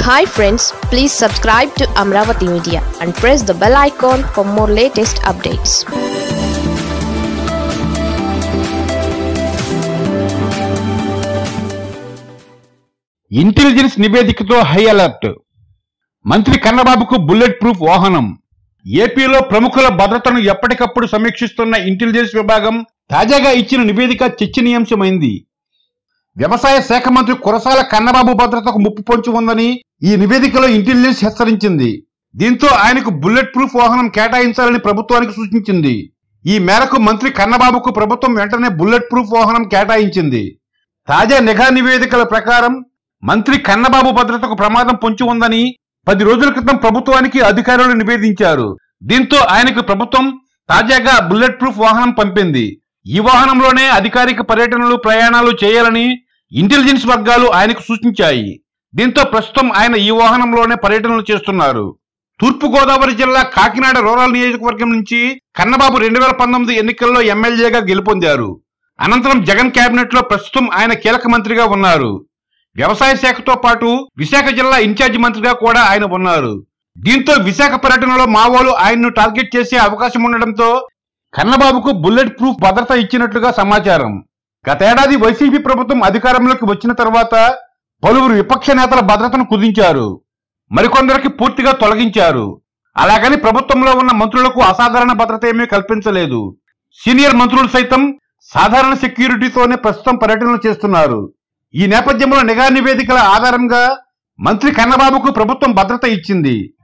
hi friends please subscribe to Amaravati media and press the bell icon for more latest updates intelligence నివేదికతో high alert మంత్రి కన్నబాబుకు bullet proof వాహనం ఏపీలో ప్రముఖుల భద్రతను ఎప్పటికప్పుడు సమీక్షిస్తున్న ఇంటెలిజెన్స్ విభాగం తాజాగా ఇచ్చిన నివేదిక చర్చనీయాంశమైంది వ్యవసాయ శాఖ మంత్రి కురసాల కన్నబాబు భద్రతకు ముప్పు పొంచి ఉందని ఈ నివేదికలో ఇంటెలిజెన్స్ హెచ్చరించింది దీంతో ఆయనకు బుల్లెట్ ప్రూఫ్ వాహనం కేటాయించాలని ప్రభుత్వానికి సూచించింది ఈ మేరకు మంత్రి కన్నబాబుకు ప్రభుత్వం వెంటనే బుల్లెట్ ప్రూఫ్ వాహనం కేటాయించింది తాజా నిఘా నివేదికల ప్రకారం మంత్రి కన్నబాబు భద్రతకు ప్రమాదం పొంచి ఉందని పది రోజుల క్రితం ప్రభుత్వానికి అధికారులు నివేదించారు దీంతో ఆయనకు ప్రభుత్వం తాజాగా బుల్లెట్ ప్రూఫ్ వాహనం పంపింది ఈ వాహనంలోనే అధికారిక పర్యటనలు ప్రయాణాలు చేయాలని ఇంటెలిజెన్స్ వర్గాలు ఆయనకు సూచించాయి దీంతో ప్రస్తుతం ఆయన ఈ వాహనంలోనే పర్యటనలు చేస్తున్నారు తూర్పు గోదావరి జిల్లా కాకినాడ రూరల్ నియోజకవర్గం నుంచి కన్నబాబు రెండు వేల పంతొమ్మిది ఎన్నికల్లో ఎమ్మెల్యేగా గెలుపొందారు అనంతరం జగన్ కేబినెట్ లో ప్రస్తుతం ఆయన కీలక మంత్రిగా ఉన్నారు వ్యవసాయ శాఖతో పాటు విశాఖ జిల్లా ఇన్ఛార్జి మంత్రిగా కూడా ఆయన ఉన్నారు దీంతో విశాఖ పర్యటనలో మావోలు ఆయన్ను టార్గెట్ చేసే అవకాశం ఉండడంతో కన్నబాబుకు బుల్లెట్ ప్రూఫ్ భద్రత ఇచ్చినట్లుగా సమాచారం గతేడాది వైసీపీ ప్రభుత్వం అధికారంలోకి వచ్చిన తర్వాత పలువురు విపక్ష నేతల భద్రతను కుదించారు మరికొందరికి పూర్తిగా తొలగించారు అలాగని ప్రభుత్వంలో ఉన్న మంత్రులకు అసాధారణ భద్రత ఏమీ కల్పించలేదు సీనియర్ మంత్రులు సైతం సాధారణ సెక్యూరిటీతోనే ప్రస్తుతం పర్యటనలు చేస్తున్నారు ఈ నేపథ్యంలో నిఘా నివేదికల ఆధారంగా మంత్రి కన్నబాబుకు ప్రభుత్వం భద్రత ఇచ్చింది